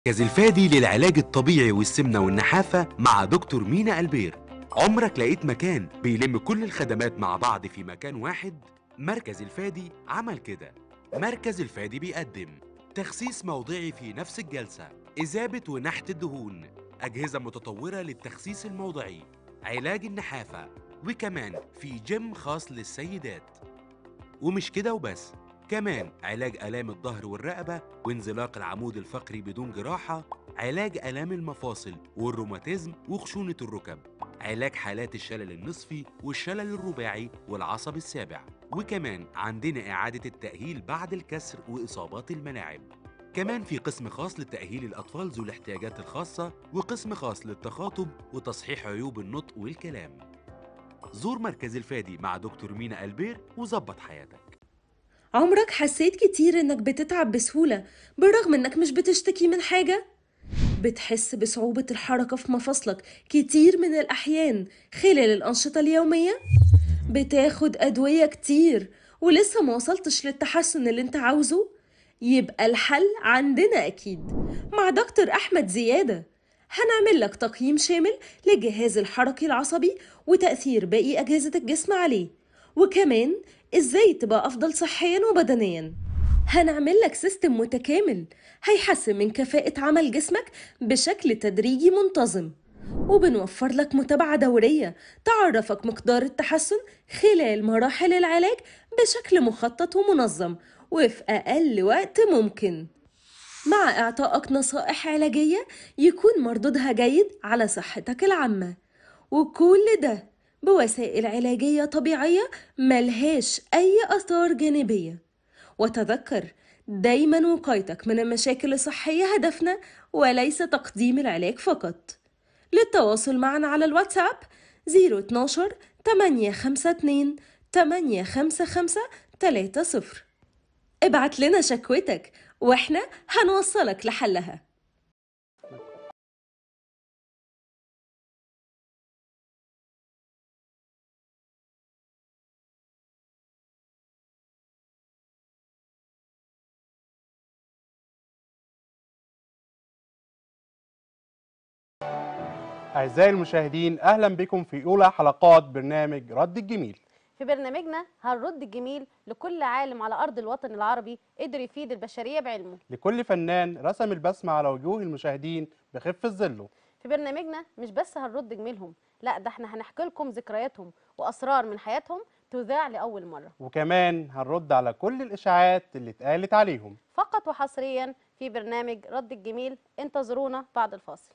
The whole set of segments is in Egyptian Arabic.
مركز الفادي للعلاج الطبيعي والسمنة والنحافة مع دكتور مينا ألبير عمرك لقيت مكان بيلم كل الخدمات مع بعض في مكان واحد؟ مركز الفادي عمل كده مركز الفادي بيقدم تخسيس موضعي في نفس الجلسة إذابة ونحت الدهون أجهزة متطورة للتخسيس الموضعي علاج النحافة وكمان في جيم خاص للسيدات ومش كده وبس كمان علاج آلام الظهر والرقبة وانزلاق العمود الفقري بدون جراحة علاج آلام المفاصل والروماتيزم وخشونة الركب علاج حالات الشلل النصفي والشلل الرباعي والعصب السابع وكمان عندنا إعادة التأهيل بعد الكسر وإصابات الملاعب كمان في قسم خاص لتأهيل الأطفال ذو الاحتياجات الخاصة وقسم خاص للتخاطب وتصحيح عيوب النطق والكلام زور مركز الفادي مع دكتور مينا ألبير وظبط حياتك عمرك حسيت كتير انك بتتعب بسهولة بالرغم انك مش بتشتكي من حاجة؟ بتحس بصعوبة الحركة في مفاصلك كتير من الأحيان خلال الأنشطة اليومية؟ بتاخد أدوية كتير ولسه ما وصلتش للتحسن اللي انت عاوزه؟ يبقى الحل عندنا أكيد مع دكتور أحمد زيادة هنعمل لك تقييم شامل للجهاز الحركي العصبي وتأثير باقي أجهزة الجسم عليه وكمان ازاي تبقى افضل صحيا وبدنيا هنعمل لك سيستم متكامل هيحسن من كفاءة عمل جسمك بشكل تدريجي منتظم وبنوفر لك متابعة دورية تعرفك مقدار التحسن خلال مراحل العلاج بشكل مخطط ومنظم وفي أقل وقت ممكن مع إعطائك نصائح علاجية يكون مردودها جيد على صحتك العامة وكل ده بوسائل علاجية طبيعية ملهاش أي آثار جانبية وتذكر دايما وقايتك من المشاكل الصحية هدفنا وليس تقديم العلاج فقط للتواصل معنا على الواتساب 012 852 855 30 ابعت لنا شكوتك واحنا هنوصلك لحلها أعزائي المشاهدين أهلا بكم في أولى حلقات برنامج رد الجميل في برنامجنا هنرد الجميل لكل عالم على أرض الوطن العربي قدر يفيد البشرية بعلمه لكل فنان رسم البسمة على وجوه المشاهدين بخفة ظله في برنامجنا مش بس هنرد جميلهم لا ده احنا هنحكي لكم ذكرياتهم وأسرار من حياتهم تذاع لأول مرة وكمان هنرد على كل الإشاعات اللي اتقالت عليهم فقط وحصريا في برنامج رد الجميل انتظرونا بعد الفاصل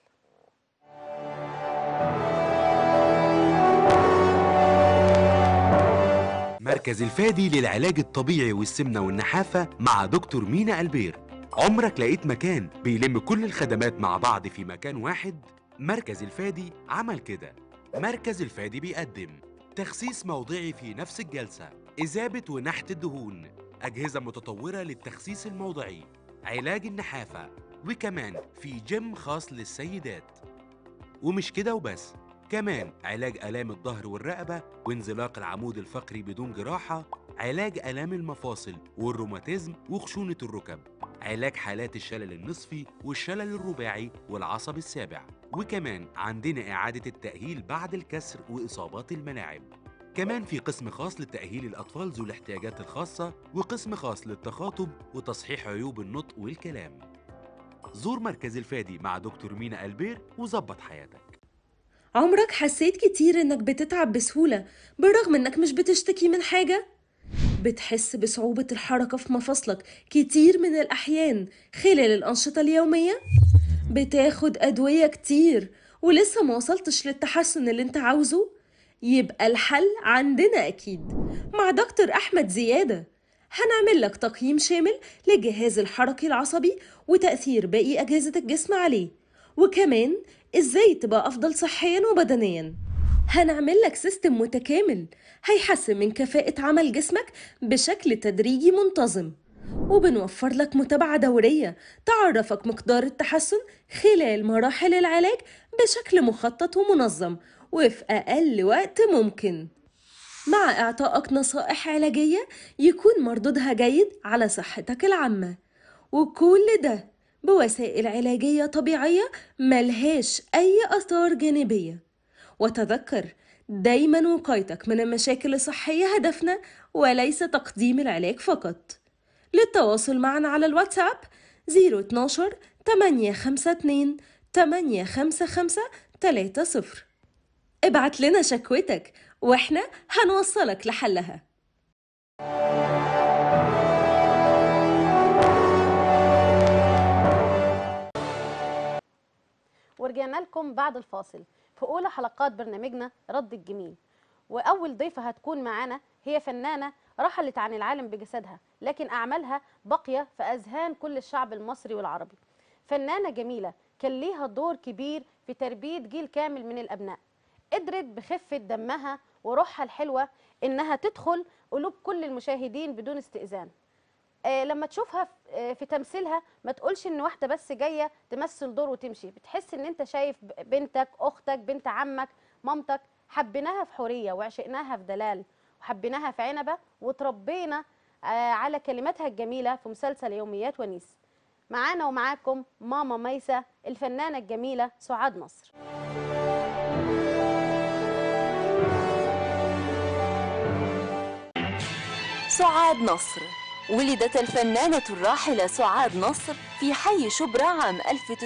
مركز الفادي للعلاج الطبيعي والسمنة والنحافة مع دكتور مينا ألبير عمرك لقيت مكان بيلم كل الخدمات مع بعض في مكان واحد؟ مركز الفادي عمل كده مركز الفادي بيقدم تخسيس موضعي في نفس الجلسة إذابة ونحت الدهون أجهزة متطورة للتخسيس الموضعي علاج النحافة وكمان في جيم خاص للسيدات ومش كده وبس كمان علاج آلام الظهر والرقبة وانزلاق العمود الفقري بدون جراحة علاج آلام المفاصل والروماتيزم وخشونة الركب علاج حالات الشلل النصفي والشلل الرباعي والعصب السابع وكمان عندنا إعادة التأهيل بعد الكسر وإصابات الملاعب كمان في قسم خاص لتأهيل الأطفال ذو الاحتياجات الخاصة وقسم خاص للتخاطب وتصحيح عيوب النطق والكلام زور مركز الفادي مع دكتور مينا ألبير وظبط حياتك عمرك حسيت كتير انك بتتعب بسهولة بالرغم انك مش بتشتكي من حاجة؟ بتحس بصعوبة الحركة في مفاصلك كتير من الأحيان خلال الأنشطة اليومية؟ بتاخد أدوية كتير ولسه ما وصلتش للتحسن اللي انت عاوزه؟ يبقى الحل عندنا أكيد مع دكتور أحمد زيادة هنعمل لك تقييم شامل للجهاز الحركي العصبي وتأثير باقي أجهزة الجسم عليه وكمان ازاي تبقى افضل صحيا وبدنيا هنعمل لك سيستم متكامل هيحسن من كفاءة عمل جسمك بشكل تدريجي منتظم وبنوفر لك متابعة دورية تعرفك مقدار التحسن خلال مراحل العلاج بشكل مخطط ومنظم وفي أقل وقت ممكن مع إعطائك نصائح علاجية يكون مردودها جيد على صحتك العامة وكل ده بوسائل علاجية طبيعية ملهاش أي آثار جانبية وتذكر دايما وقايتك من المشاكل الصحية هدفنا وليس تقديم العلاج فقط للتواصل معنا على الواتساب 012 852 855 30 ابعت لنا شكوتك واحنا هنوصلك لحلها ورجعنا لكم بعد الفاصل في اولى حلقات برنامجنا رد الجميل واول ضيفه هتكون معانا هي فنانه رحلت عن العالم بجسدها لكن اعمالها باقيه في اذهان كل الشعب المصري والعربي فنانه جميله كان ليها دور كبير في تربيه جيل كامل من الابناء قدرت بخفه دمها وروحها الحلوه انها تدخل قلوب كل المشاهدين بدون استئذان آه، لما تشوفها في- آه، في تمثيلها ما تقولش ان واحده بس جايه تمثل دور وتمشي بتحس ان انت شايف ب- بنتك اختك بنت عمك مامتك حبيناها في حوريه وعشقناها في دلال وحبيناها في عنبه وتربينا آه، على كلماتها الجميله في مسلسل يوميات ونيس معانا ومعاكم ماما ميسة الفنانة الجميلة سعاد نصر سعاد نصر ولدت الفنانة الراحلة سعاد نصر في حي شبرا عام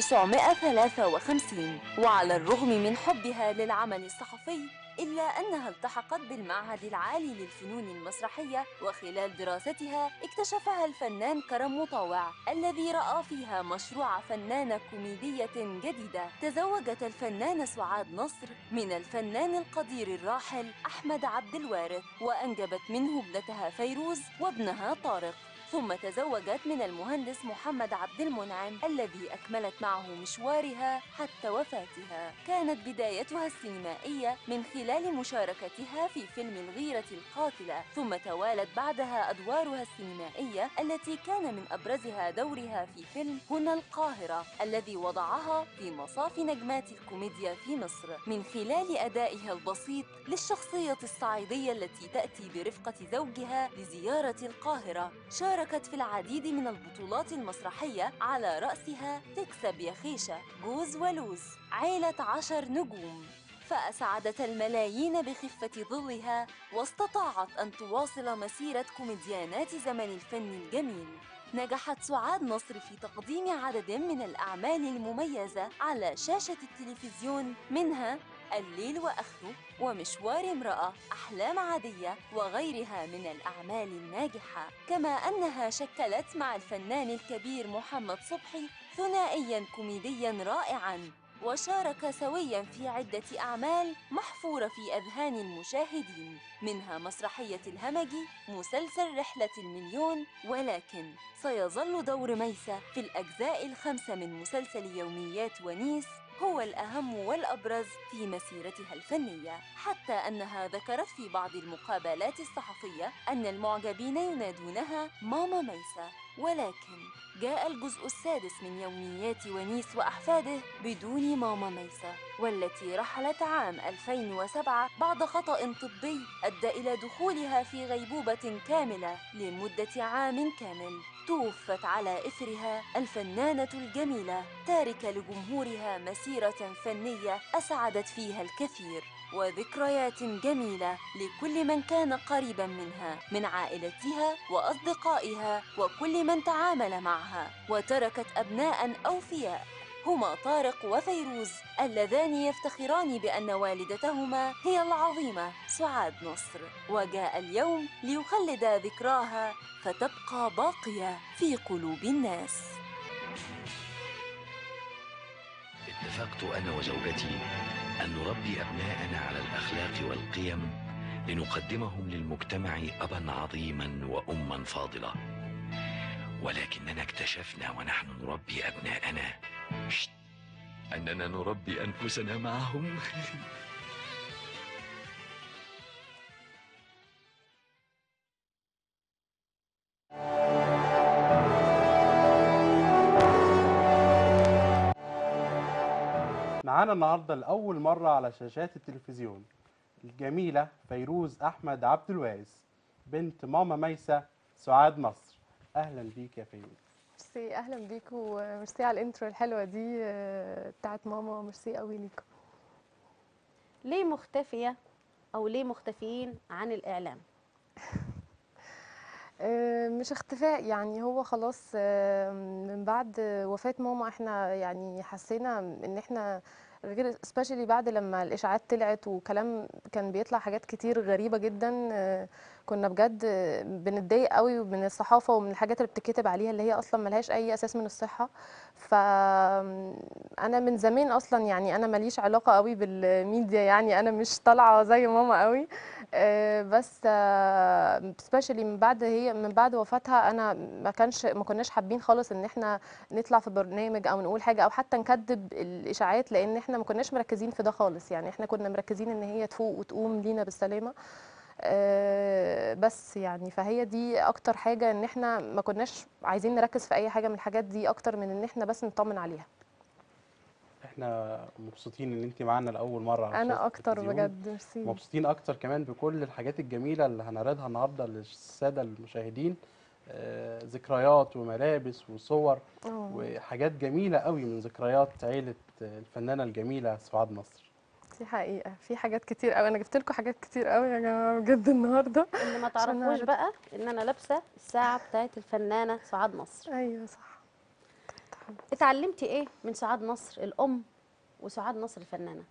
1953 وعلى الرغم من حبها للعمل الصحفي إلا أنها التحقت بالمعهد العالي للفنون المسرحية وخلال دراستها اكتشفها الفنان كرم مطاوع الذي رأى فيها مشروع فنانة كوميدية جديدة تزوجت الفنانة سعاد نصر من الفنان القدير الراحل أحمد عبد الوارث وأنجبت منه ابنتها فيروز وابنها طارق ثم تزوجت من المهندس محمد عبد المنعم الذي أكملت معه مشوارها حتى وفاتها كانت بدايتها السينمائية من خلال مشاركتها في فيلم الغيرة القاتلة ثم توالت بعدها أدوارها السينمائية التي كان من أبرزها دورها في فيلم هنا القاهرة الذي وضعها في مصاف نجمات الكوميديا في مصر من خلال أدائها البسيط للشخصية الصعيدية التي تأتي برفقة زوجها لزيارة القاهرة شاركت في العديد من البطولات المسرحية على رأسها تكسب يا خيشة جوز ولوز عيلة عشر نجوم فأسعدت الملايين بخفة ظلها واستطاعت أن تواصل مسيرة كوميديانات زمن الفن الجميل نجحت سعاد نصر في تقديم عدد من الأعمال المميزة على شاشة التلفزيون منها الليل وآخره ومشوار امرأة أحلام عادية وغيرها من الأعمال الناجحة كما أنها شكلت مع الفنان الكبير محمد صبحي ثنائيا كوميديا رائعا وشارك سويا في عدة أعمال محفورة في أذهان المشاهدين منها مسرحية الهمجي مسلسل رحلة المليون ولكن سيظل دور ميسة في الأجزاء الخمسة من مسلسل يوميات ونيس هو الأهم والأبرز في مسيرتها الفنية حتى أنها ذكرت في بعض المقابلات الصحفية أن المعجبين ينادونها ماما ميسة ولكن جاء الجزء السادس من يوميات ونيس وأحفاده بدون ماما ميسة والتي رحلت عام 2007 بعد خطأ طبي أدى إلى دخولها في غيبوبة كاملة لمدة عام كامل توفت على إثرها الفنانة الجميلة تاركة لجمهورها مسيرة فنية أسعدت فيها الكثير وذكريات جميلة لكل من كان قريبا منها من عائلتها وأصدقائها وكل من تعامل معها وتركت أبناء أوفياء هما طارق وفيروز اللذان يفتخران بأن والدتهما هي العظيمة سعاد نصر وجاء اليوم ليخلد ذكراها فتبقى باقية في قلوب الناس اتفقت أنا وزوجتي أن نربي أبناءنا على الأخلاق والقيم لنقدمهم للمجتمع أبا عظيما وأما فاضلة ولكننا اكتشفنا ونحن نربي أبناءنا شت، أننا نربي أنفسنا معهم معانا النهارده لأول مرة على شاشات التلفزيون الجميلة فيروز أحمد عبد الوارث بنت ماما ميسة سعاد نصر أهلا بيك يا فيروز ميرسي اهلا بيكم وميرسي على الانترو الحلوه دي آه، بتاعت ماما ميرسي قوي ليكم ليه مختفيه او ليه مختفيين عن الاعلام آه، مش اختفاء يعني هو خلاص آه، من بعد وفاة ماما احنا يعني حسينا ان احنا غير especially بعد لما الاشاعات طلعت وكلام كان بيطلع حاجات كتير غريبة جدا آه، كنا بجد آه، بنتضايق قوي من الصحافة ومن الحاجات اللي بتتكتب عليها اللي هي اصلا ملهاش اي اساس من الصحة فانا من زمان اصلا يعني انا ماليش علاقة قوي بالميديا يعني انا مش طالعة زي ماما قوي آه، بس سبيشالي من بعد هي من بعد وفاتها انا ما كانش ما كناش حابين خالص ان احنا نطلع في برنامج او نقول حاجه او حتى نكذب الاشاعات لان احنا ما كناش مركزين في ده خالص يعني احنا كنا مركزين ان هي تفوق وتقوم لينا بالسلامه آه، بس يعني فهي دي اكتر حاجه ان احنا ما كناش عايزين نركز في اي حاجه من الحاجات دي اكتر من ان احنا بس نطمن عليها احنا مبسوطين ان انت معانا لاول مره على شاشة انا اكتر التلفزيون. بجد ميرسي مبسوطين اكتر كمان بكل الحاجات الجميله اللي هنعرضها النهارده للساده المشاهدين آه، ذكريات وملابس وصور آه. وحاجات جميله قوي من ذكريات عيله آه، الفنانه الجميله سعاد نصر دي حقيقه في حاجات كتير قوي انا جبت لكم حاجات كتير قوي يا جماعه بجد النهارده اللي ما عشان تعرفوش نعرض. بقى ان انا لابسه الساعه بتاعت الفنانه سعاد نصر ايوه صح اتعلمتي ايه من سعاد نصر الام وسعاد نصر الفنانه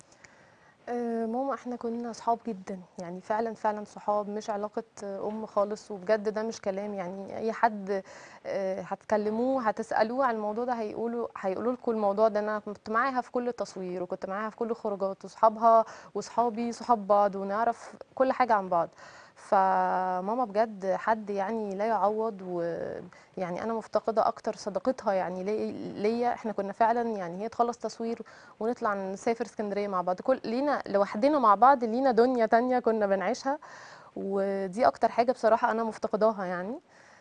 آه، ماما احنا كنا صحاب جدا يعني فعلا فعلا صحاب مش علاقة آه، أم خالص وبجد ده مش كلام يعني أي حد آه، هتكلموه هتسألوه عن الموضوع ده هيقولوا هيقولوا لكم الموضوع ده أنا كنت معاها في كل تصوير وكنت معاها في كل خروجات وصحابها وصحابي صحاب بعض ونعرف كل حاجة عن بعض فماما بجد حد يعني لا يعوض ويعني انا مفتقده اكتر صداقتها يعني لي- ليا احنا كنا فعلا يعني هي تخلص تصوير ونطلع نسافر اسكندريه مع بعض كل لينا لوحدنا مع بعض لينا دنيا تانية كنا بنعيشها ودي اكتر حاجه بصراحه انا مفتقداها يعني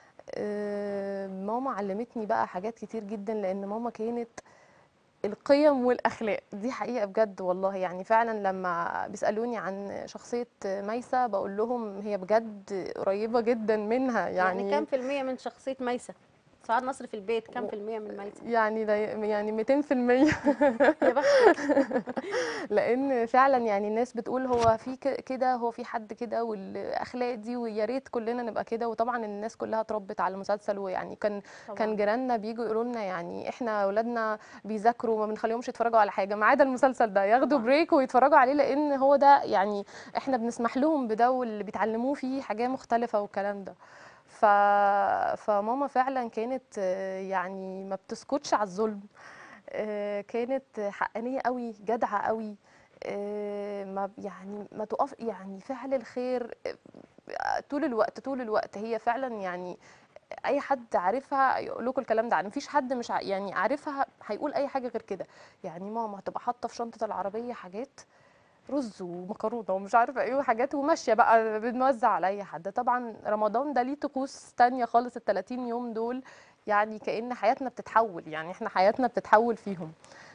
آه، ماما علمتني بقى حاجات كتير جدا لان ماما كانت القيم والاخلاق دي حقيقه بجد والله يعني فعلا لما بيسالوني عن شخصيه ميسه بقول لهم هي بجد قريبه جدا منها يعني, يعني كام في المية من شخصية ميسة؟ سعاد نصر في البيت كام في المية من ميسة؟ يعني ده يعني 200% يا بختك لان فعلا يعني الناس بتقول هو في ك- كده هو في حد كده والاخلاق دي ويا ريت كلنا نبقى كده وطبعا الناس كلها اتربت على المسلسل ويعني كان طبعاً. كان جيراننا بيجوا يقولوا لنا يعني احنا اولادنا بيذاكروا ما بنخليهمش يتفرجوا على حاجه ما عدا المسلسل ده ياخدوا طبعاً. بريك ويتفرجوا عليه لان هو ده يعني احنا بنسمح لهم بده واللي بيتعلموه فيه حاجه مختلفه والكلام ده ف... فماما فعلا كانت آه، يعني ما بتسكتش على الظلم آه، كانت حقانيه قوي جدعه قوي آه، ما يعني ما تقف يعني فعل الخير آه، طول الوقت طول الوقت هي فعلا يعني اي حد عارفها يقول لكم الكلام ده مفيش حد مش ع- يعني عارفها هيقول اي حاجه غير كده يعني ماما هتبقى حاطه في شنطه العربيه حاجات رز ومكرونه ومش عارفه ايه وحاجات وماشيه بقى بنوزع على اي حد طبعا رمضان ده ليه طقوس تانية خالص ال 30 يوم دول يعني كأن حياتنا بتتحول يعني احنا حياتنا بتتحول فيهم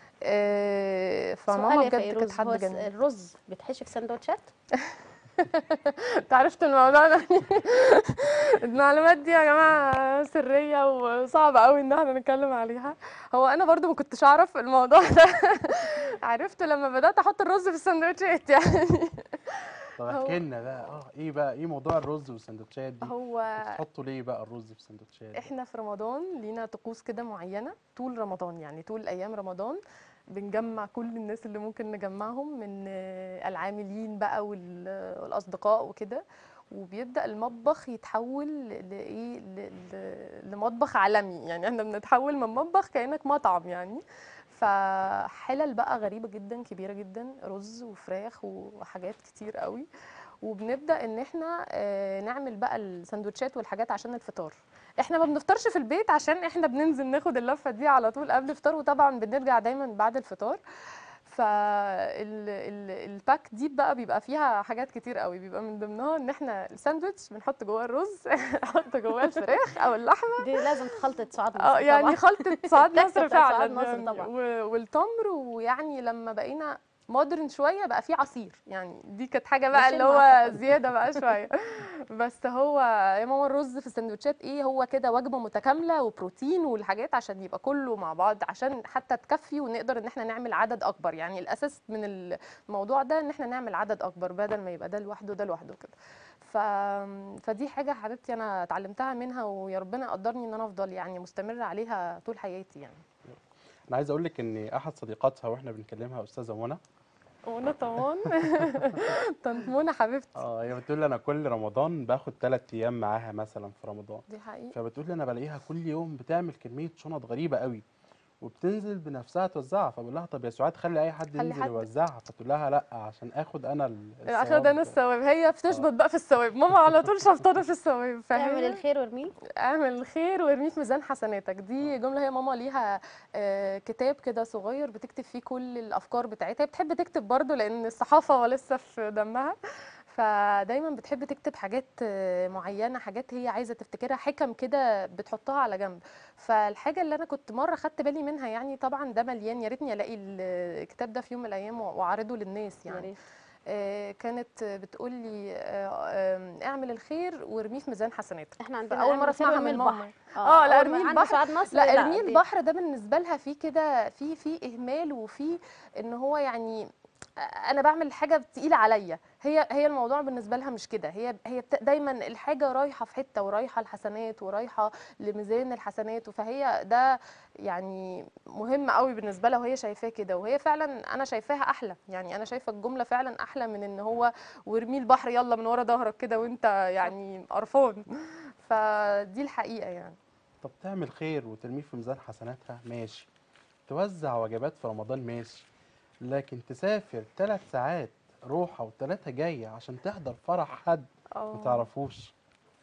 آه، فماما سؤال يا بجد كانت فيروز هو حد الس- جميل الرز بيتحشي في سندوتشات؟ انت عرفت الموضوع ده المعلومات دي يا جماعه سريه وصعبه قوي ان احنا نتكلم عليها هو انا برضو ما كنتش اعرف الموضوع ده عرفته لما بدات احط الرز في السندوتشات يعني طب هو- احكي لنا بقى اه ايه بقى ايه موضوع الرز والسندوتشات دي هو بتحطوا ليه بقى الرز في السندوتشات احنا في رمضان لينا طقوس كده معينه طول رمضان يعني طول ايام رمضان بنجمع كل الناس اللي ممكن نجمعهم من آه، العاملين بقى وال- والاصدقاء وكده وبيبدا المطبخ يتحول لايه ل- ل- لمطبخ عالمي يعني احنا بنتحول من مطبخ كانك مطعم يعني فحلل بقى غريبه جدا كبيره جدا رز وفراخ وحاجات كتير قوي وبنبدا ان احنا آه، نعمل بقى السندوتشات والحاجات عشان الفطار احنا ما بنفطرش في البيت عشان احنا بننزل ناخد اللفه دي على طول قبل الفطار وطبعا بنرجع دايما بعد الفطار فالباك دي بقى بيبقى فيها حاجات كتير قوي بيبقى من ضمنها ان احنا الساندوتش بنحط جواه الرز نحط جواه الفراخ او اللحمه دي لازم خلطة سعاد نصر اه يعني طبعاً. خلطة سعاد التكة نصر بتاعت سعاد فعلا نصر يعني طبعاً. و- والتمر ويعني لما بقينا مودرن شويه بقى فيه عصير يعني دي كانت حاجه بقى اللي بشم هو أعتقد. زياده بقى شويه بس هو يا ماما الرز في السندوتشات ايه هو كده وجبه متكامله وبروتين والحاجات عشان يبقى كله مع بعض عشان حتى تكفي ونقدر ان احنا نعمل عدد اكبر يعني الاساس من الموضوع ده ان احنا نعمل عدد اكبر بدل ما يبقى ده لوحده ده لوحده كده ف... فدي حاجه حبيبتي انا اتعلمتها منها ويا ربنا قدرني ان انا افضل يعني مستمره عليها طول حياتي يعني انا عايز اقول لك ان احد صديقاتها واحنا بنكلمها استاذه منى منى طمان طنط منى حبيبتي اه هي بتقول لي انا كل رمضان باخد ثلاث ايام معاها مثلا في رمضان دي حقيقة فبتقول لي انا بلاقيها كل يوم بتعمل كميه شنط غريبه قوي وبتنزل بنفسها توزعها فبقول لها طب يا سعاد خلي اي حد خلي ينزل حد. يوزعها فتقول لها لا عشان اخد انا ال- اخد الثواب. انا الثواب هي بتشبط بقى في الثواب ماما على طول شبطانه في الثواب تعمل فاهمة الخير وارميه اعمل الخير وارميه في ميزان حسناتك دي جمله هي ماما ليها آه، كتاب كده صغير بتكتب فيه كل الافكار بتاعتها هي بتحب تكتب برضو لان الصحافه لسه في دمها فدايما بتحب تكتب حاجات آه، معينه حاجات هي عايزه تفتكرها حكم كده بتحطها على جنب فالحاجه اللي انا كنت مره خدت بالي منها يعني طبعا ده مليان يا ريتني الاقي الكتاب ده في يوم من الايام واعرضه للناس يا يعني ريت. آه، كانت بتقول لي اعمل الخير وارميه في ميزان حسناتك احنا عندنا فاول اعمل مره الخير اسمعها وارميه من البحر. ماما اه لا أول ما ارميه عند البحر سعاد نصر لا ارميه دي- البحر ده بالنسبه لها في كده في في اهمال وفي ان هو يعني انا بعمل حاجه تقيله عليا هي هي الموضوع بالنسبه لها مش كده هي هي بت- دايما الحاجه رايحه في حته ورايحه الحسنات ورايحه لميزان الحسنات فهي ده يعني مهم قوي بالنسبه لها وهي شايفاه كده وهي فعلا انا شايفاها احلى يعني انا شايفه الجمله فعلا احلى من ان هو وارميه البحر يلا من ورا ظهرك كده وانت يعني قرفان فدي الحقيقه يعني طب تعمل خير وترميه في ميزان حسناتها ماشي توزع وجبات في رمضان ماشي لكن تسافر ثلاث ساعات روحة وثلاثة جاية عشان تحضر فرح حد ما اه تعرفوش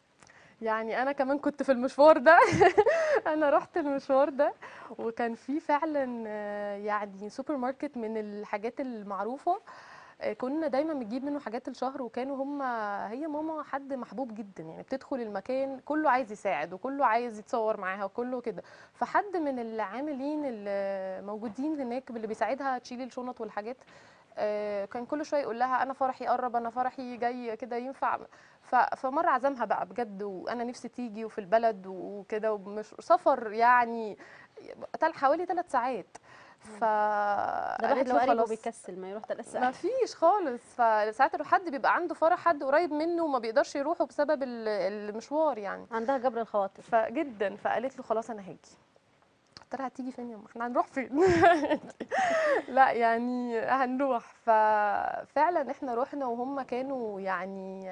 يعني انا كمان كنت في المشوار ده انا رحت المشوار ده وكان في فعلا آه، يعني سوبر ماركت من الحاجات المعروفه آه، كنا دايما بنجيب منه حاجات الشهر وكانوا هم هي ماما حد محبوب جدا يعني بتدخل المكان كله عايز يساعد وكله عايز يتصور معاها وكله كده فحد من العاملين اللي موجودين هناك اللي بيساعدها تشيل الشنط والحاجات آه، كان كل شويه يقول لها انا فرحي قرب انا فرحي جاي كده ينفع ف- فمره عزمها بقى بجد وانا نفسي تيجي وفي البلد وكده ومش سفر يعني تل- حوالي ثلاث ساعات ف ده الواحد قالت لو له قريبه خلاص بيكسل ما يروح ثلاث ما ساعات فيش خالص فساعات لو حد بيبقى عنده فرح حد قريب منه وما بيقدرش يروحه بسبب ال- المشوار يعني عندها جبر الخواطر فجدا فقالت له خلاص انا هاجي قلت لها هتيجي فين يا أم؟ احنا هنروح فين لا يعني هنروح ففعلا احنا رحنا وهم كانوا يعني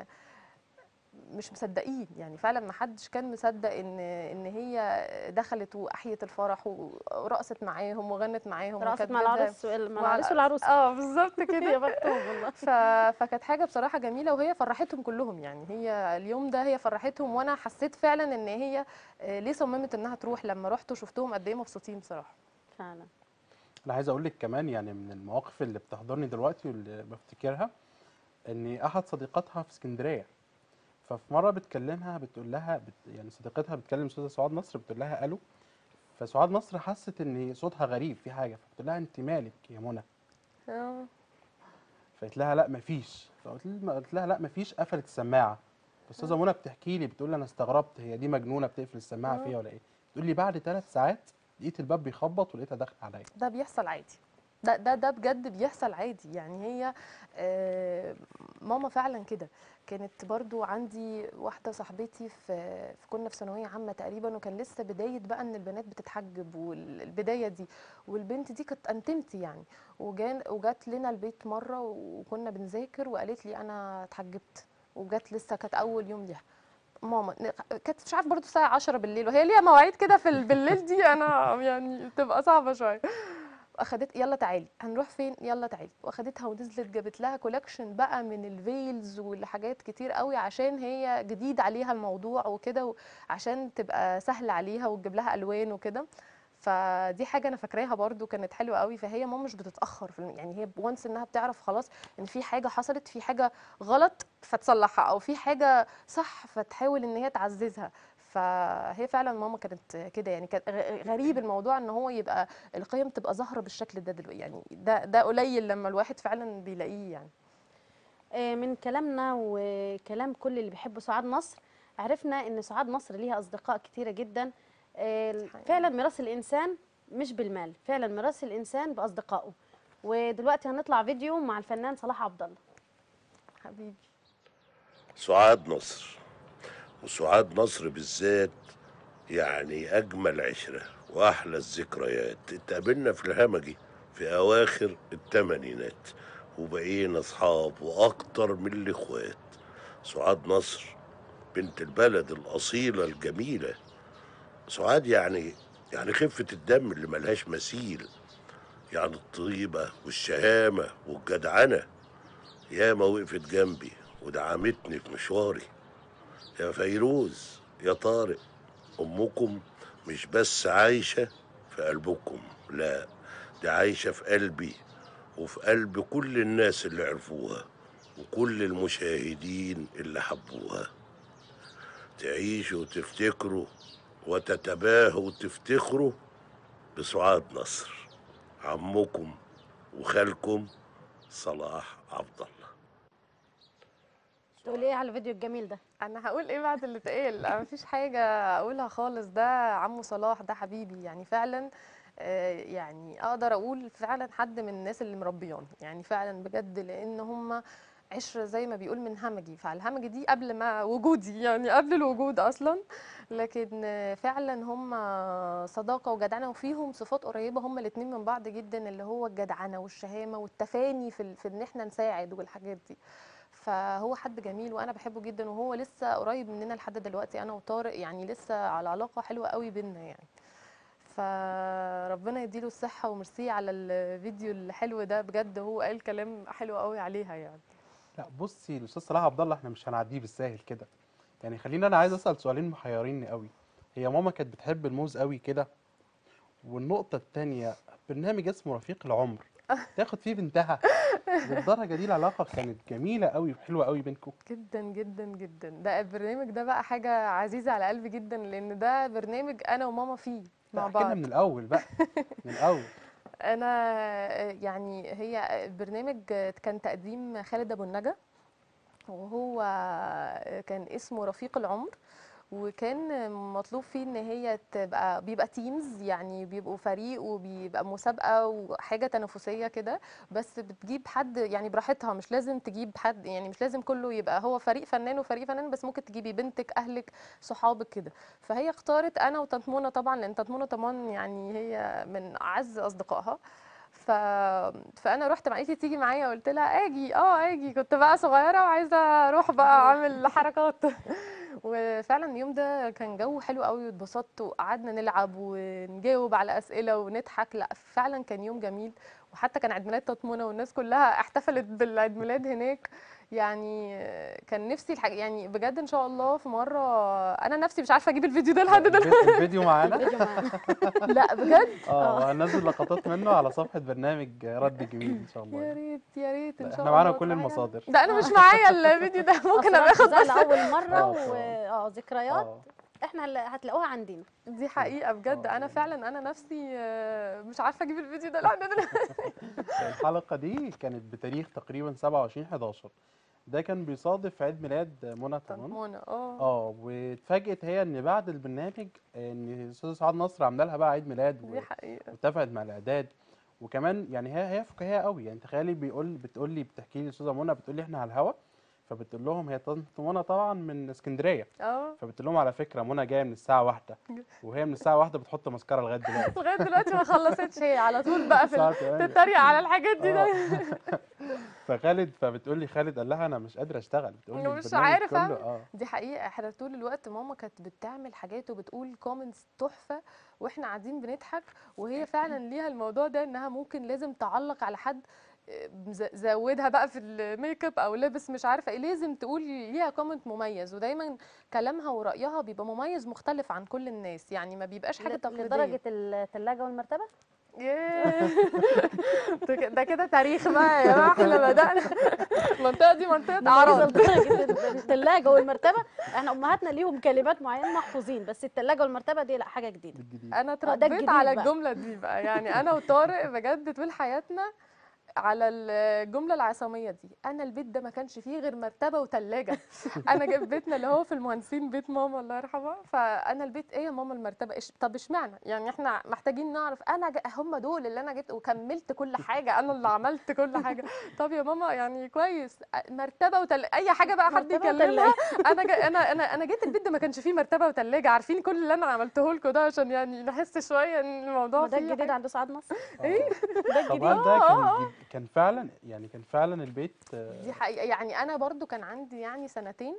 مش مصدقين يعني فعلا ما حدش كان مصدق ان ان هي دخلت واحيت الفرح ورقصت معاهم وغنت معاهم رقصت وكانت مع بجد- العروس مع مع العروس الع- والعروسه اه بالظبط يا كده بختهم والله ف... فكانت حاجه بصراحه جميله وهي فرحتهم كلهم يعني هي اليوم ده هي فرحتهم وانا حسيت فعلا ان هي آه، ليه صممت انها تروح لما رحت وشفتهم قد ايه مبسوطين بصراحه فعلا انا عايز اقول لك كمان يعني من المواقف اللي بتحضرني دلوقتي واللي بفتكرها ان احد صديقاتها في اسكندريه ففي مره بتكلمها بتقول لها بت يعني صديقتها بتكلم استاذه سعاد نصر بتقول لها الو فسعاد نصر حست ان صوتها غريب في حاجه فبتقول لها انت مالك يا منى اه فقلت لها لا مفيش فقلت لها قلت لها لا مفيش قفلت السماعه الاستاذه منى بتحكي لي بتقول لي انا استغربت هي دي مجنونه بتقفل السماعه آه. فيها ولا ايه تقول لي بعد ثلاث ساعات لقيت الباب بيخبط ولقيتها داخله عليا ده بيحصل عادي ده ده ده بجد بيحصل عادي يعني هي آه، ماما فعلا كده كانت برضو عندي واحده صاحبتي في في- كنا في ثانويه عامه تقريبا وكان لسه بدايه بقى ان البنات بتتحجب والبدايه دي والبنت دي كانت انتمتي يعني وجان وجات لنا البيت مره وكنا بنذاكر وقالت لي انا اتحجبت وجات لسه كانت اول يوم ليها ماما ن- كانت مش عارفه برضو الساعه 10 بالليل وهي ليها مواعيد كده في ال- بالليل دي انا يعني تبقى صعبه شويه اخدت يلا تعالي هنروح فين يلا تعالي واخدتها ونزلت جابت لها كولكشن بقى من الفيلز والحاجات كتير قوي عشان هي جديد عليها الموضوع وكده عشان تبقى سهل عليها وتجيب لها الوان وكده فدي حاجه انا فاكراها برضو كانت حلوه قوي فهي ماما مش بتتاخر في الم- يعني هي وانس انها بتعرف خلاص ان في حاجه حصلت في حاجه غلط فتصلحها او في حاجه صح فتحاول ان هي تعززها ف فهي فعلا ماما كانت كده يعني كان غ- غريب الموضوع ان هو يبقى القيم تبقى ظاهره بالشكل ده دلوقتي يعني ده ده قليل لما الواحد فعلا بيلاقيه يعني آه، من كلامنا وكلام كل اللي بيحبوا سعاد نصر عرفنا ان سعاد نصر ليها اصدقاء كتيره جدا آه، حقيقي. فعلا ميراث الانسان مش بالمال فعلا ميراث الانسان باصدقائه ودلوقتي هنطلع فيديو مع الفنان صلاح عبد الله حبيبي سعاد نصر وسعاد نصر بالذات يعني أجمل عشرة وأحلى الذكريات اتقابلنا في الهمجي في أواخر التمانينات وبقينا أصحاب وأكتر من الإخوات سعاد نصر بنت البلد الأصيلة الجميلة سعاد يعني يعني خفة الدم اللي ملهاش مثيل يعني الطيبة والشهامة والجدعنة ياما وقفت جنبي ودعمتني في مشواري يا فيروز يا طارق أمكم مش بس عايشة في قلبكم لا دي عايشة في قلبي وفي قلب كل الناس اللي عرفوها وكل المشاهدين اللي حبوها تعيشوا وتفتكروا وتتباهوا وتفتخروا بسعاد نصر عمكم وخالكم صلاح عبد الله تقول ايه على الفيديو الجميل ده انا هقول ايه بعد اللي اتقال انا مفيش حاجه اقولها خالص ده عمو صلاح ده حبيبي يعني فعلا آه، يعني اقدر اقول فعلا حد من الناس اللي مربياني يعني فعلا بجد لان هم عشرة زي ما بيقول من همجي فالهمجي دي قبل ما وجودي يعني قبل الوجود اصلا لكن آه، فعلا هم صداقه وجدعنه وفيهم صفات قريبه هم الاتنين من بعض جدا اللي هو الجدعنه والشهامه والتفاني في ال- في ان احنا نساعد والحاجات دي فهو حد جميل وانا بحبه جدا وهو لسه قريب مننا لحد دلوقتي انا وطارق يعني لسه على علاقه حلوه قوي بينا يعني فربنا يديله الصحه وميرسي على الفيديو الحلو ده بجد هو قال كلام حلو قوي عليها يعني لا بصي الاستاذ صلاح عبد الله احنا مش هنعديه بالساهل كده يعني خلينا انا عايز اسال سؤالين محيريني قوي هي ماما كانت بتحب الموز قوي كده والنقطه التانية برنامج اسمه رفيق العمر تاخد فيه بنتها للدرجه دي العلاقه كانت جميله قوي وحلوه قوي بينكم جدا جدا جدا ده البرنامج ده بقى حاجه عزيزه على قلبي جدا لان ده برنامج انا وماما فيه مع احكي لنا بعض من الاول بقى من الاول انا يعني هي البرنامج كان تقديم خالد ابو النجا وهو كان اسمه رفيق العمر وكان مطلوب فيه ان هي تبقى بيبقى تيمز يعني بيبقوا فريق وبيبقى مسابقه وحاجه تنافسيه كده بس بتجيب حد يعني براحتها مش لازم تجيب حد يعني مش لازم كله يبقى هو فريق فنان وفريق فنان بس ممكن تجيبي بنتك اهلك صحابك كده فهي اختارت انا وطنط منى طبعا لان طنط منى طبعا يعني هي من اعز اصدقائها ف... فانا رحت مع قالت لي تيجي معايا قلت لها اجي اه اجي كنت بقى صغيره وعايزه اروح بقى اعمل حركات وفعلا اليوم ده كان جو حلو قوي واتبسطت وقعدنا نلعب ونجاوب على اسئله ونضحك لا فعلا كان يوم جميل وحتى كان عيد ميلاد تطمنه والناس كلها احتفلت بالعيد ميلاد هناك يعني كان نفسي الحاجة يعني بجد ان شاء الله في مره انا نفسي مش عارفه اجيب الفيديو ده لحد دلوقتي الفي- الفيديو معانا الفيديو معانا لا بجد اه وهننزل لقطات منه على صفحه برنامج رد جميل ان شاء الله يا يعني. ريت يا ريت ان لا، شاء احنا الله معانا كل تبقى حاجة- المصادر ده انا مش معايا الفيديو ده ممكن ابقى اخد اخد لاول مره آه، و اه ذكريات اه احنا هنلا- هتلاقوها عندنا دي حقيقه بجد آه. انا فعلا انا نفسي آه، مش عارفه اجيب الفيديو ده لحد دلوقتي الحلقة دي كانت بتاريخ تقريبا 27 11 ده كان بيصادف عيد ميلاد منى طبعا طنطمونه اه اه واتفاجئت هي ان بعد البرنامج ان الاستاذه سعاد نصر عامله لها بقى عيد ميلاد دي حقيقه واتفقت مع الاعداد وكمان يعني هي هي فكاهيه قوي يعني تخيلي بيقول بتقول لي بتحكي لي الاستاذه منى بتقول لي احنا على الهوا فبتقول لهم هي طنط منى طبعا من اسكندريه اه فبتقول لهم على فكره منى جايه من الساعه واحدة وهي من الساعه واحدة بتحط مسكره لغايه دلوقتي لغايه دلوقتي ما خلصتش هي على طول بقى في الساعة ال- 8. تتريق على الحاجات دي ده آه. فخالد فبتقول لي خالد قال لها انا مش قادره اشتغل بتقول لي مش البرنامج عارف كله أعمل. اه دي حقيقة احنا طول الوقت ماما كانت بتعمل حاجات وبتقول كومنتس تحفة واحنا قاعدين بنضحك وهي فعلا ليها الموضوع ده انها ممكن لازم تعلق على حد آه، ز- زودها بقى في الميك اب او لابس مش عارفه ايه لازم تقول ليها كومنت مميز ودايما كلامها ورأيها بيبقى مميز مختلف عن كل الناس يعني ما بيبقاش حاجه ل- تقليديه لدرجه الثلاجه والمرتبه ياه ده ك- ده كده تاريخ بقى يا جماعه احنا بدانا المنطقه دي منطقه نوصل عرض لدرجه ال- الثلاجه والمرتبه احنا امهاتنا ليهم كلمات معينه محفوظين بس الثلاجه والمرتبه دي لا حاجه جديده الجديد انا ده اتربيت الجديد على بقى. الجمله دي بقى يعني انا وطارق بجد طول حياتنا على الجمله العصاميه دي انا البيت ده ما كانش فيه غير مرتبه وثلاجه انا جايب بيتنا اللي هو في المهندسين بيت ماما الله يرحمها فانا البيت ايه يا ماما المرتبه إيش طب اشمعنى يعني احنا محتاجين نعرف انا جا... هم دول اللي انا جبت وكملت كل حاجه انا اللي عملت كل حاجه طب يا ماما يعني كويس مرتبه وتل... اي حاجه بقى حد مرتبة يكلمها انا جا... انا انا انا جيت البيت ده ما كانش فيه مرتبه وثلاجه عارفين كل اللي انا عملته لكم ده عشان يعني نحس شويه ان الموضوع ما ده فيه الجديد حاجة. عند سعاد نصر ايه ده الجديد طبعا ده كان آه، آه. جد- كان فعلا يعني كان فعلا البيت آه، دي حقيقة يعني أنا برضو كان عندي يعني سنتين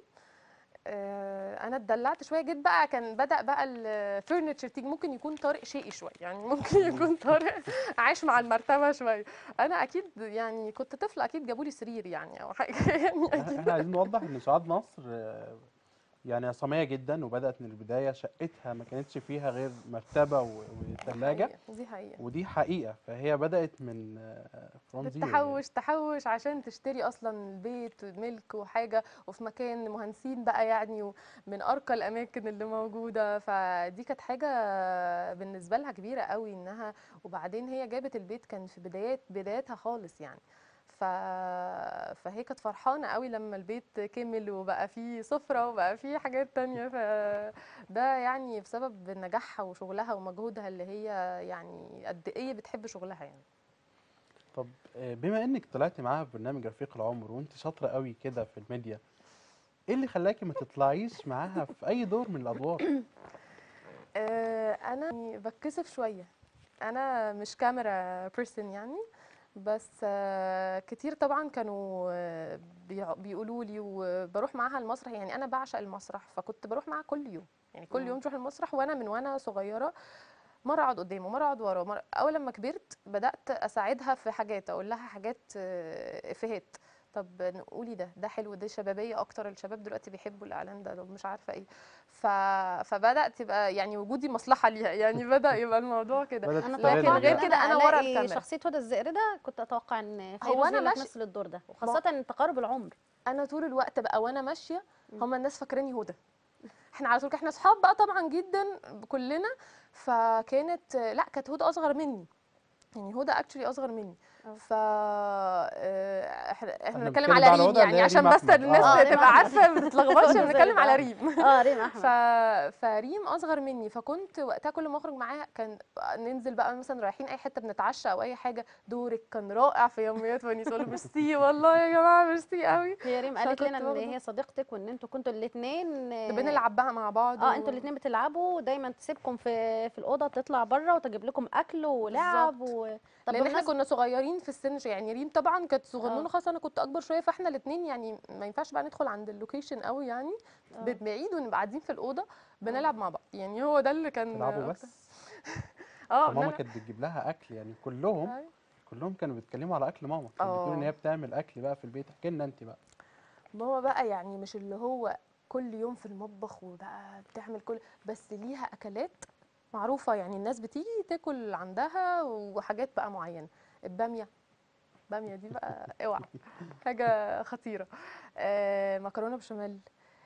آه، أنا اتدلعت شوية جيت بقى كان بدأ بقى الفurniture تيجي ممكن يكون طارق شقي شوية يعني ممكن يكون طارق عايش مع المرتبة شوية أنا أكيد يعني كنت طفلة أكيد جابوا لي سرير يعني أو حاجة يعني أكيد احنا عايزين نوضح ان سعاد نصر آه، يعني عصاميه جدا وبدات من البدايه شقتها ما كانتش فيها غير مرتبه و- وثلاجه حقيقة، دي حقيقة ودي حقيقه فهي بدات من فروم زيرو تحوش تحوش عشان تشتري اصلا البيت ملك وحاجه وفي مكان مهندسين بقى يعني ومن ارقى الاماكن اللي موجوده فدي كانت حاجه بالنسبه لها كبيره قوي انها وبعدين هي جابت البيت كان في بدايات بداياتها خالص يعني ف... فهي كانت فرحانه قوي لما البيت كمل وبقى فيه سفره وبقى فيه حاجات تانية فده يعني بسبب نجاحها وشغلها ومجهودها اللي هي يعني قد ايه بتحب شغلها يعني طب آه، بما انك طلعتي معاها في برنامج رفيق العمر وانت شاطره قوي كده في الميديا ايه اللي خلاكي ما تطلعيش معاها في اي دور من الادوار آه، انا يعني بتكسف شويه انا مش كاميرا بيرسون يعني بس آه، كتير طبعا كانوا آه، بيع- بيقولوا لي وبروح معاها المسرح يعني انا بعشق المسرح فكنت بروح معاها كل يوم يعني كل يوم تروح المسرح وانا من وانا صغيره مره اقعد قدامه مره اقعد وراه مرة اول لما كبرت بدات اساعدها في حاجات اقول لها حاجات آه، افيهات طب قولي ده ده حلو ده شبابيه اكتر الشباب دلوقتي بيحبوا الاعلان ده مش عارفه ايه ف... فبدات تبقى يعني وجودي مصلحه ليها يعني بدا يبقى الموضوع كده بدات انا تستغل لكن توقعت غير ده. كده أنا ورا ألاقي الكاميرا. شخصيه هدى الزئردة كنت اتوقع ان هو فيروز أنا هي اللي ماشي- تمثل الدور ده وخاصه ان تقارب العمر انا طول الوقت بقى وانا ماشيه مم. هم الناس فاكراني هدى احنا على طول احنا اصحاب بقى طبعا جدا كلنا فكانت لا كانت هدى اصغر مني يعني هدى اكشلي اصغر مني اه. ف آه، احنا احنا احنا بنتكلم بنتكلم على بقى على ريم هدى اللي يعني هي عشان ريم بس أحمد. الناس اه. ريم تبقى أحمد. عارفه ما تتلخبطش هدى بنتكلم على الزئردة. ريم اه ريم ف... احمد فريم اصغر مني فكنت وقتها كل ما اخرج معاها كان ننزل بقى مثلا رايحين اي حته بنتعشى او اي حاجه دورك كان رائع في يوميات ونيس اقول له ميرسي والله يا جماعه ميرسي قوي هي ريم قالت فكنت لنا ان واخدة- هي صديقتك وان انتوا كنتوا الاثنين بنلعب بقى مع بعض اه و- انتوا الاثنين بتلعبوا دايما تسيبكم في في الاوضه تطلع بره وتجيب لكم اكل ولعب و... طب لان احنا بمناسبة- كنا صغيرين في السن شوية. يعني ريم طبعا كانت صغنونه اه. خالص انا كنت اكبر شويه فاحنا الاثنين يعني ما ينفعش بقى ندخل عند اللوكيشن قوي يعني اه. بعيد ونبقى قاعدين في الاوضه بنلعب مع بعض يعني هو ده اللي كان تلعبوا أكتر. بس اه فماما بنلعب. كانت بتجيب لها اكل يعني كلهم أيوة. كلهم كانوا بيتكلموا على اكل ماما كانت بتقول ان اه. هي بتعمل اكل بقى في البيت احكي لنا انت بقى ماما بقى يعني مش اللي هو كل يوم في المطبخ وبقى بتعمل كل بس ليها اكلات معروفه يعني الناس بتيجي تاكل عندها وحاجات بقى معينه الباميه باميه دي بقى اوعى حاجه خطيره آه مكرونه بشاميل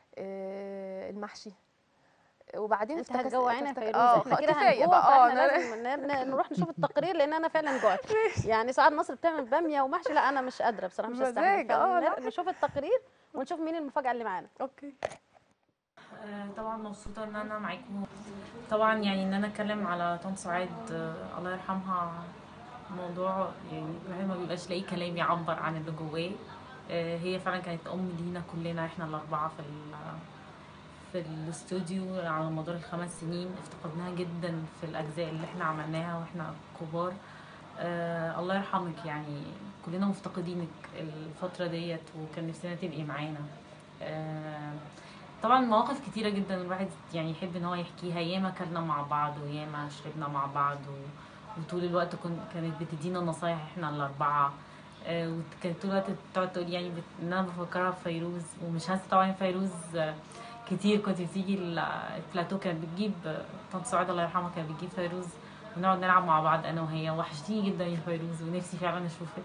آه المحشي وبعدين انت افتكس- هتجوعينا يا افتك- فيروز اه احنا خ- كده كفايه هنجوع بقى اه فاحنا انا لازم ن- ن- نروح نشوف التقرير لان انا فعلا جوعت يعني سعاد مصر بتعمل باميه ومحشي لا انا مش قادره بصراحه مش هستحمل مزاج، اه، لا. فنشوف التقرير ونشوف مين المفاجاه اللي معانا اوكي آه، طبعا مبسوطة ان انا معاكم طبعا يعني ان انا اتكلم على طنط سعاد آه، الله يرحمها موضوع يعني الواحد ما بيبقاش لاقي كلام يعبر عن اللي جواه آه، هي فعلا كانت ام لينا كلنا احنا الاربعة في ال- في الاستوديو على مدار الخمس سنين افتقدناها جدا في الاجزاء اللي احنا عملناها واحنا كبار آه الله يرحمك يعني كلنا مفتقدينك الفترة ديت وكان نفسنا تبقي معانا آه طبعا مواقف كتيرة جدا الواحد يعني يحب ان هو يحكيها ياما كلنا مع بعض وياما شربنا مع بعض و... وطول الوقت كن... كانت بتدينا نصايح احنا الأربعة آه وكانت طول الوقت تقعد تقول يعني بت... ان انا بفكرها بفيروز ومش هنسى طبعا فيروز آه كتير كنت بتيجي ال- البلاتو كانت بتجيب آه، طنط سعاد الله يرحمها كانت بتجيب فيروز ونقعد نلعب مع بعض انا وهي وحشتيني جدا يا فيروز ونفسي فعلا اشوفك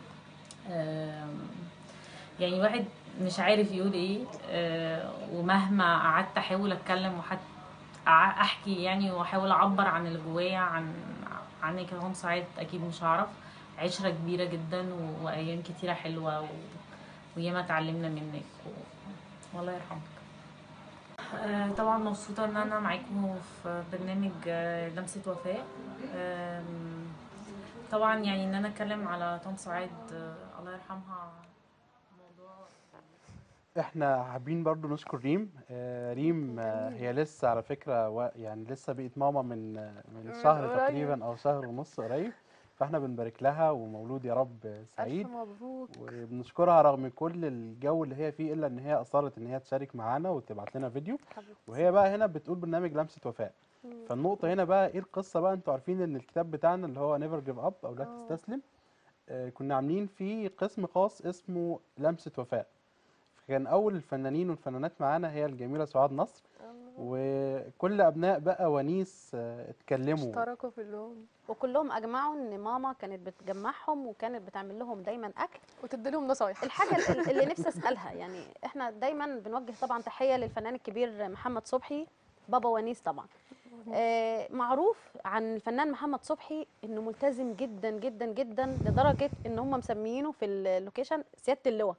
آم، يعني الواحد مش عارف يقول ايه آه، ومهما قعدت احاول اتكلم وحتى احكي يعني واحاول اعبر عن اللي جوايا عن عنك يا طنط سعاد اكيد مش هعرف عشرة كبيرة جدا و- وايام كتيرة حلوة و... وياما اتعلمنا منك و... والله يرحمك آه، طبعا مبسوطة ان انا معاكم في برنامج آه، لمسة وفاء آم، طبعا يعني ان انا اتكلم على طنط سعاد آه، الله يرحمها موضوع احنا حابين برضو نشكر ريم آه ريم آه هي لسه على فكرة و... يعني لسه بقت ماما من آه، من من شهر قريب. تقريبا او شهر ونص قريب فاحنا بنبارك لها ومولود يا رب سعيد الف مبروك وبنشكرها رغم كل الجو اللي هي فيه الا ان هي اصرت ان هي تشارك معانا وتبعت لنا فيديو وهي بقى هنا بتقول برنامج لمسة وفاء فالنقطة هنا بقى ايه القصة بقى انتوا عارفين ان الكتاب بتاعنا اللي هو نيفر جيف اب او لا آه. تستسلم آه كنا عاملين فيه قسم خاص اسمه لمسة وفاء كان اول الفنانين والفنانات معانا هي الجميلة سعاد نصر وكل ابناء بقى ونيس آه اتكلموا اشتركوا في اللون وكلهم اجمعوا ان ماما كانت بتجمعهم وكانت بتعمل لهم دايما اكل وتدي لهم نصايح الحاجه ال- اللي نفسي اسالها يعني احنا دايما بنوجه طبعا تحيه للفنان الكبير محمد صبحي بابا ونيس طبعا آه معروف عن الفنان محمد صبحي انه ملتزم جدا جدا جدا لدرجه ان هم مسميينه في اللوكيشن سياده اللواء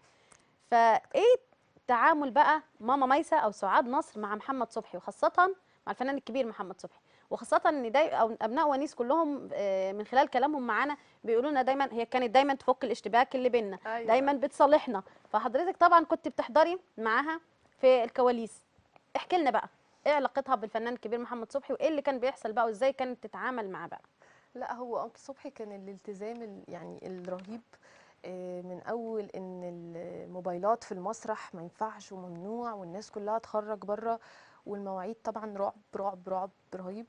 فايه تعامل بقى ماما ميسة او سعاد نصر مع محمد صبحي وخاصه مع الفنان الكبير محمد صبحي وخاصه ان داي او ابناء ونيس كلهم آه، من خلال كلامهم معانا بيقولوا لنا دايما هي كانت دايما تفك الاشتباك اللي بينا أيوة. دايما بتصالحنا فحضرتك طبعا كنت بتحضري معاها في الكواليس احكي لنا بقى ايه علاقتها بالفنان الكبير محمد صبحي وايه اللي كان بيحصل بقى وازاي كانت تتعامل معاه بقى لا هو أنكل صبحي كان الالتزام ال- يعني الرهيب آه، من اول ان الموبايلات في المسرح ما ينفعش وممنوع والناس كلها تخرج بره والمواعيد طبعا رعب رعب رعب رهيب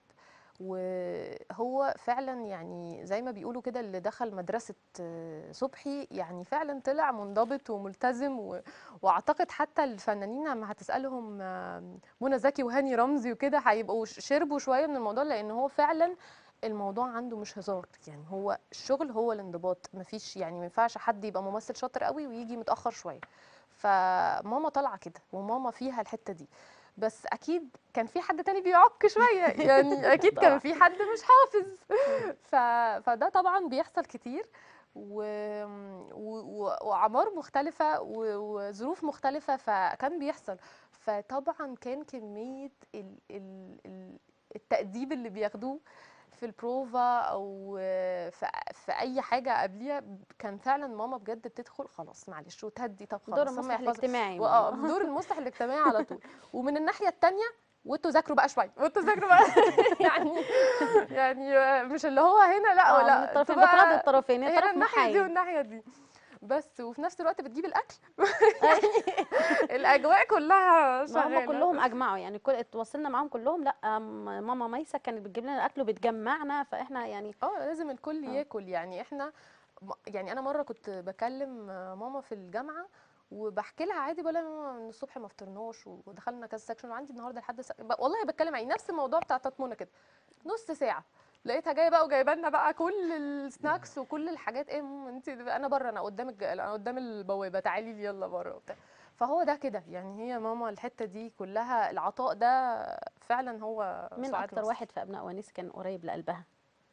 وهو فعلا يعني زي ما بيقولوا كده اللي دخل مدرسة آه، صبحي يعني فعلا طلع منضبط وملتزم و... واعتقد حتى الفنانين لما هتسألهم آه، منى زكي وهاني رمزي وكده هيبقوا ش- شربوا شوية من الموضوع لان هو فعلا الموضوع عنده مش هزار يعني هو الشغل هو الانضباط مفيش يعني ما ينفعش حد يبقى ممثل شاطر قوي ويجي متاخر شويه فماما طالعه كده وماما فيها الحته دي بس اكيد كان في حد تاني بيعك شويه يعني اكيد كان في حد مش حافظ ف... فده طبعا بيحصل كتير و... و... و... واعمار مختلفه و... وظروف مختلفه فكان بيحصل فطبعا كان كميه ال... ال... ال... التأديب اللي بياخدوه في البروفا او في, في اي حاجه قبليها كان فعلا ماما بجد بتدخل خلاص معلش وتهدي طب خلاص دور هم المصلح يحفظوا. الاجتماعي واه ماما. دور المصلح الاجتماعي على طول ومن الناحيه التانية وانتوا ذاكروا بقى شويه وانتوا ذاكروا بقى يعني يعني مش اللي هو هنا لا آه، ولا من الطرفين انتوا بقى بتراضي الطرفين هي هنا طرف الناحيه دي محايد والناحيه دي بس وفي نفس الوقت بتجيب الاكل يعني الاجواء كلها ما شغاله هم كلهم اجمعوا يعني كل اتواصلنا معاهم كلهم لا أم- ماما ميسة كانت بتجيب لنا الاكل وبتجمعنا فاحنا يعني اه لازم الكل آه. ياكل يعني احنا م- يعني انا مره كنت بكلم ماما في الجامعه وبحكي لها عادي بقول لها يا ماما من الصبح ما فطرناش ودخلنا كذا سكشن وعندي النهارده لحد سك... ب- والله بتكلم عن نفس الموضوع بتاع تطمونه كده نص ساعه لقيتها جايه بقى وجايبه لنا بقى كل السناكس وكل الحاجات ايه يا ماما انت انا بره انا قدام الج... انا قدام البوابه تعالي لي يلا بره وبتاع فهو ده كده يعني هي ماما الحته دي كلها العطاء ده فعلا هو مين سعاد اكتر نصر. واحد في ابناء ونيس كان قريب لقلبها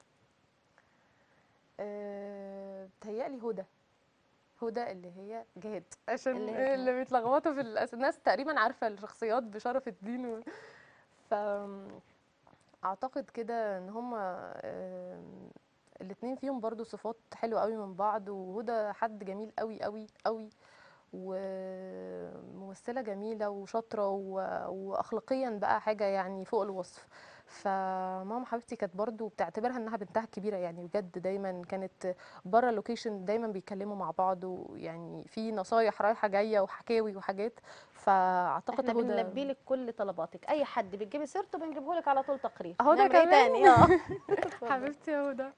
آه، بتهيألي هدى هدى اللي هي جهاد عشان اللي اللي, هي اللي بيتلخبطوا في الأس... الناس تقريبا عارفه الشخصيات بشرف الدين و... ف اعتقد كده ان هما الاتنين فيهم برضو صفات حلوه قوي من بعض وهدى حد جميل قوي قوي قوي وممثله جميله وشاطره و... واخلاقيا بقى حاجه يعني فوق الوصف فماما حبيبتي كانت برضو بتعتبرها انها بنتها الكبيره يعني بجد دايما كانت بره اللوكيشن دايما بيتكلموا مع بعض ويعني في نصايح رايحه جايه وحكاوي وحاجات فاعتقد احنا هدى بنلبي لك كل طلباتك اي حد بتجيبي سيرته بنجيبه لك على طول تقرير هدى نعمل إيه كمان؟ تاني اه حبيبتي يا هدى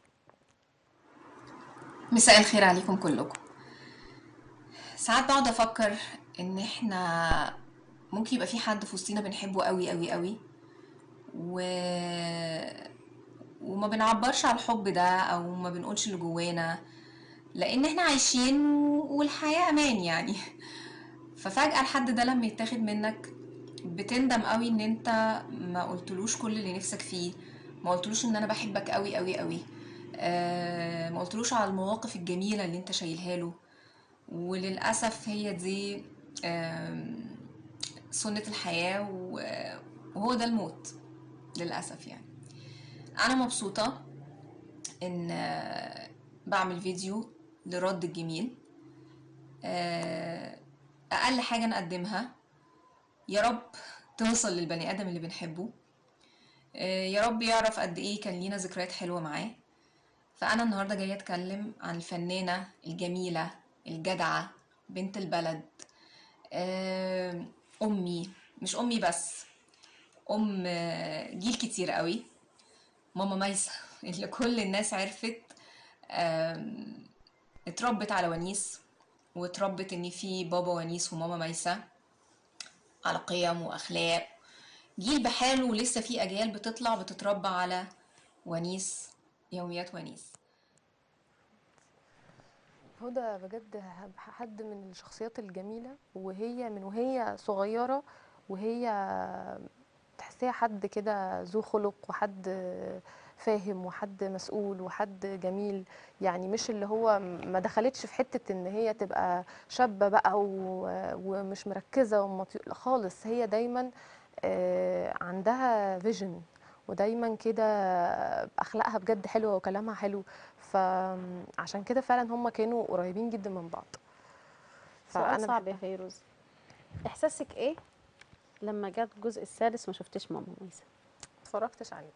مساء الخير عليكم كلكم ساعات بقعد افكر ان احنا ممكن يبقى في حد في وسطينا بنحبه قوي قوي قوي و... وما بنعبرش على الحب ده او ما بنقولش اللي جوانا لان احنا عايشين و- والحياة امان يعني ففجأة الحد ده لما يتاخد منك بتندم قوي ان انت ما قلتلوش كل اللي نفسك فيه ما قلتلوش ان انا بحبك قوي قوي قوي آه ما قلتلوش على المواقف الجميلة اللي انت شايلها له وللأسف هي دي آم، سنة الحياة و- وهو ده الموت للأسف يعني أنا مبسوطة إن آه، بعمل فيديو لرد الجميل آه، أقل حاجة نقدمها يا رب توصل للبني آدم اللي بنحبه آه، يا رب يعرف قد إيه كان لينا ذكريات حلوة معاه فأنا النهاردة جاية أتكلم عن الفنانة الجميلة الجدعة بنت البلد آه، أمي مش أمي بس أم آه، جيل كتير قوي ماما ميسة اللي كل الناس عرفت آم، اتربت على ونيس واتربت ان في بابا ونيس وماما ميسة على قيم واخلاق جيل بحاله ولسه في اجيال بتطلع بتتربى على ونيس يوميات ونيس هدى بجد حد من الشخصيات الجميلة وهي من وهي صغيرة وهي تحسيها حد كده ذو خلق وحد فاهم وحد مسؤول وحد جميل يعني مش اللي هو ما دخلتش في حتة ان هي تبقى شابة بقى و- ومش مركزة ومطيو لا خالص هي دايما آه، عندها فيجن ودايما كده اخلاقها بجد حلوه وكلامها حلو فعشان كده فعلا هم كانوا قريبين جدا من بعض سؤال فأنا صعب يا فيروز احساسك ايه لما جت الجزء السادس ما شفتش ماما ميسة اتفرجتش عليه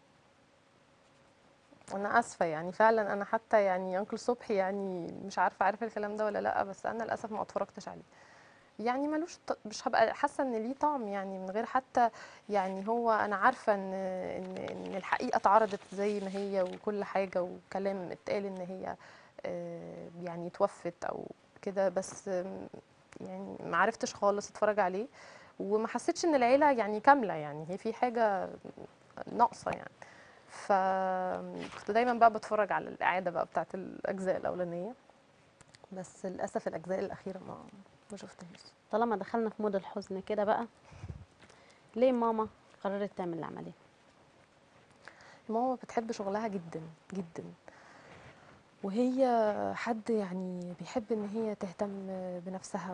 انا اسفه يعني فعلا انا حتى يعني انكل صبحي يعني مش عارفه عارف الكلام ده ولا لا بس انا للاسف ما اتفرجتش عليه يعني ملوش ط... مش هبقى حاسه ان ليه طعم يعني من غير حتى يعني هو انا عارفه ان ان ان الحقيقه اتعرضت زي ما هي وكل حاجه وكلام اتقال ان هي آه، يعني توفت او كده بس آم، يعني ما عرفتش خالص اتفرج عليه وما حسيتش ان العيله يعني كامله يعني هي في حاجه ناقصه يعني فكنت دايما بقى بتفرج على الاعاده بقى بتاعت الاجزاء الاولانيه بس للاسف الاجزاء الاخيره ما ما شفتهاش طالما دخلنا في مود الحزن كده بقى ليه ماما قررت تعمل العملية ماما بتحب شغلها جدا جدا وهي حد يعني بيحب ان هي تهتم بنفسها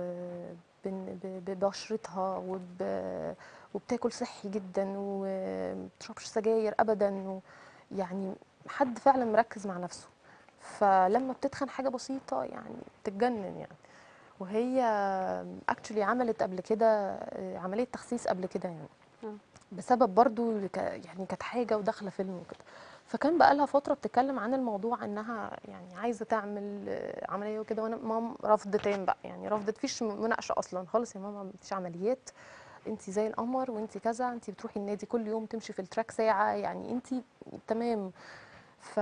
وببشرتها وب... وبتاكل صحي جدا ومبتشربش سجاير ابدا و... يعني حد فعلا مركز مع نفسه فلما بتتخن حاجه بسيطه يعني بتتجنن يعني وهي اكشلي عملت قبل كده آه، عمليه تخسيس قبل كده يعني آه. بسبب برضو ك- يعني كانت حاجه وداخله فيلم وكده فكان بقى لها فتره بتتكلم عن الموضوع انها يعني عايزه تعمل آه، عمليه وكده وانا مام رفض تام بقى يعني رفضت فيش مناقشه اصلا خالص يا ماما مفيش عمليات انت زي القمر وانت كذا انت بتروحي النادي كل يوم تمشي في التراك ساعه يعني انت تمام ف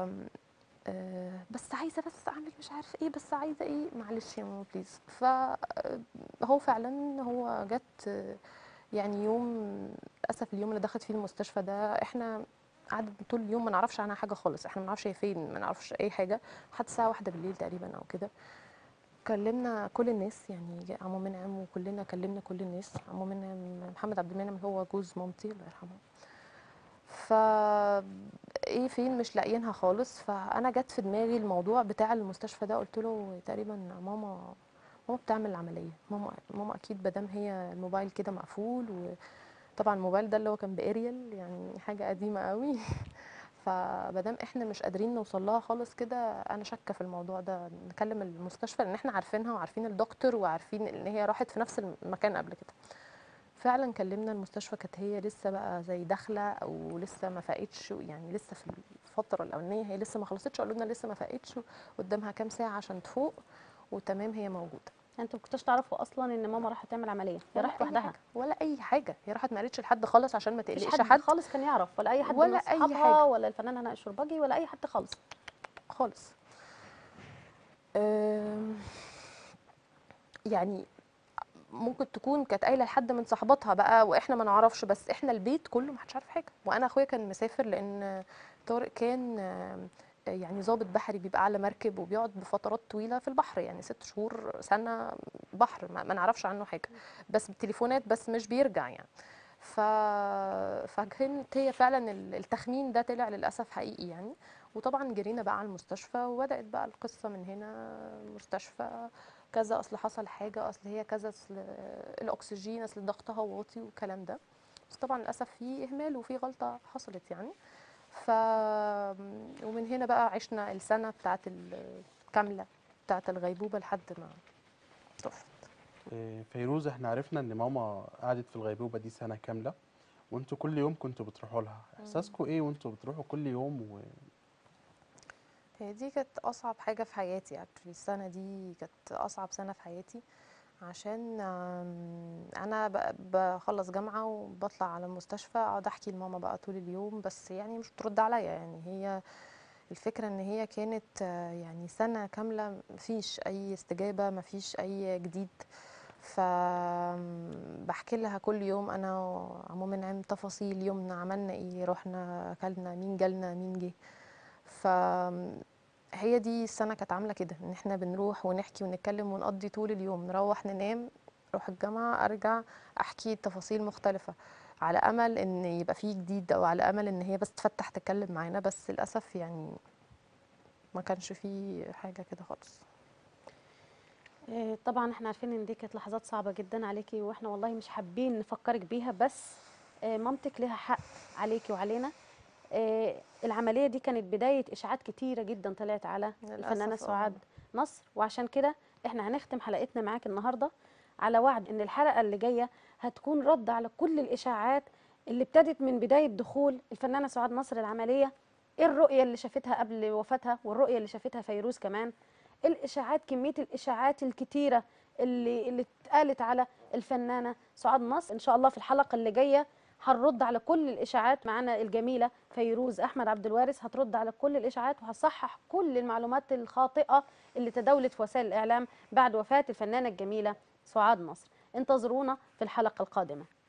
آه، بس عايزه بس اعمل مش عارفه ايه بس عايزه ايه معلش يا ماما بليز فهو فعلا هو جت آه، يعني يوم للاسف اليوم اللي دخلت فيه المستشفى ده احنا قعدت طول اليوم ما نعرفش عنها حاجه خالص احنا ما نعرفش هي فين ما نعرفش اي حاجه لحد الساعه واحدة بالليل تقريبا او كده كلمنا كل الناس يعني جا- عمو منعم وكلنا كلمنا كل الناس عمو منعم محمد عبد المنعم هو جوز مامتي الله يرحمه ف ايه فين مش لاقيينها خالص فانا جت في دماغي الموضوع بتاع المستشفى ده قلت له تقريبا ماما ماما بتعمل العمليه ماما ماما اكيد مادام هي الموبايل كده مقفول وطبعا الموبايل ده اللي هو كان باريال يعني حاجه قديمه قوي فمادام احنا مش قادرين نوصل لها خالص كده انا شاكه في الموضوع ده نكلم المستشفى لان احنا عارفينها وعارفين الدكتور وعارفين ان هي راحت في نفس المكان قبل كده فعلا كلمنا المستشفى كانت هي لسه بقى زي داخله او لسه ما فاقتش يعني لسه في الفتره الاولانيه هي لسه ما خلصتش قالوا لنا لسه ما فاقتش قدامها كام ساعه عشان تفوق وتمام هي موجوده انتوا ما كنتوش تعرفوا اصلا ان ماما راحت تعمل عملية هي ولا راحت أي لوحدها حاجة ولا اي حاجه هي راحت ما قالتش لحد خالص عشان ما مفيش تقلقش حد, حد خالص كان يعرف ولا اي حد ولا من أي اصحابها حاجة. ولا الفنان هناء الشربجي ولا اي حد خالص خالص أم، يعني ممكن تكون كانت قايله لحد من صاحباتها بقى واحنا ما نعرفش بس احنا البيت كله ما حدش عارف حاجه وانا اخويا كان مسافر لان طارق كان آه، يعني ضابط بحري بيبقى على مركب وبيقعد بفترات طويله في البحر يعني ست شهور سنه بحر ما, ما نعرفش عنه حاجه بس بالتليفونات بس مش بيرجع يعني ف... فكانت هي فعلا ال- التخمين ده طلع للاسف حقيقي يعني وطبعا جرينا بقى على المستشفى وبدات بقى القصه من هنا مستشفى كذا اصل حصل حاجه اصل هي كذا اصل الاكسجين اصل ضغطها واطي والكلام ده بس طبعا للاسف في اهمال وفي غلطه حصلت يعني ف ومن هنا بقى عشنا السنه بتاعت الكامله بتاعت الغيبوبه لحد ما توفت إيه، فيروز احنا عرفنا ان ماما قعدت في الغيبوبه دي سنه كامله وانتوا كل يوم كنتوا بتروحوا لها احساسكم ايه وانتوا بتروحوا كل يوم و... هي دي كانت اصعب حاجه في حياتي actually السنه دي كانت اصعب سنه في حياتي عشان آم، انا ب- بخلص جامعه وبطلع على المستشفى اقعد احكي لماما بقى طول اليوم بس يعني مش بترد عليا يعني هي الفكره ان هي كانت آه، يعني سنه كامله مفيش اي استجابه مفيش اي جديد ف بحكي لها كل يوم انا وعمو منعم تفاصيل يومنا عملنا ايه رحنا اكلنا مين جالنا مين جه ف هي دي السنة كانت عاملة كده ان احنا بنروح ونحكي ونتكلم ونقضي طول اليوم نروح ننام اروح الجامعة ارجع احكي تفاصيل مختلفة على امل ان يبقى فيه جديد او على امل ان هي بس تفتح تتكلم معانا بس للاسف يعني ما كانش فيه حاجة كده خالص آه، طبعا احنا عارفين ان دي كانت لحظات صعبة جدا عليكي واحنا والله مش حابين نفكرك بيها بس آه، مامتك لها حق عليكي وعلينا آه، العملية دي كانت بداية إشاعات كتيرة جدا طلعت على للأسف الفنانة آه. سعاد نصر وعشان كده احنا هنختم حلقتنا معاك النهاردة على وعد ان الحلقة اللي جاية هتكون رد على كل الإشاعات اللي ابتدت من بداية دخول الفنانة سعاد نصر العملية ايه الرؤية اللي شافتها قبل وفاتها والرؤية اللي شافتها فيروز كمان الاشاعات كميه الاشاعات الكتيره اللي اللي اتقالت على الفنانه سعاد نصر ان شاء الله في الحلقه اللي جايه هنرد على كل الاشاعات معانا الجميله فيروز احمد عبد الوارث هترد على كل الاشاعات وهتصحح كل المعلومات الخاطئه اللي تداولت في وسائل الاعلام بعد وفاه الفنانه الجميله سعاد نصر انتظرونا في الحلقه القادمه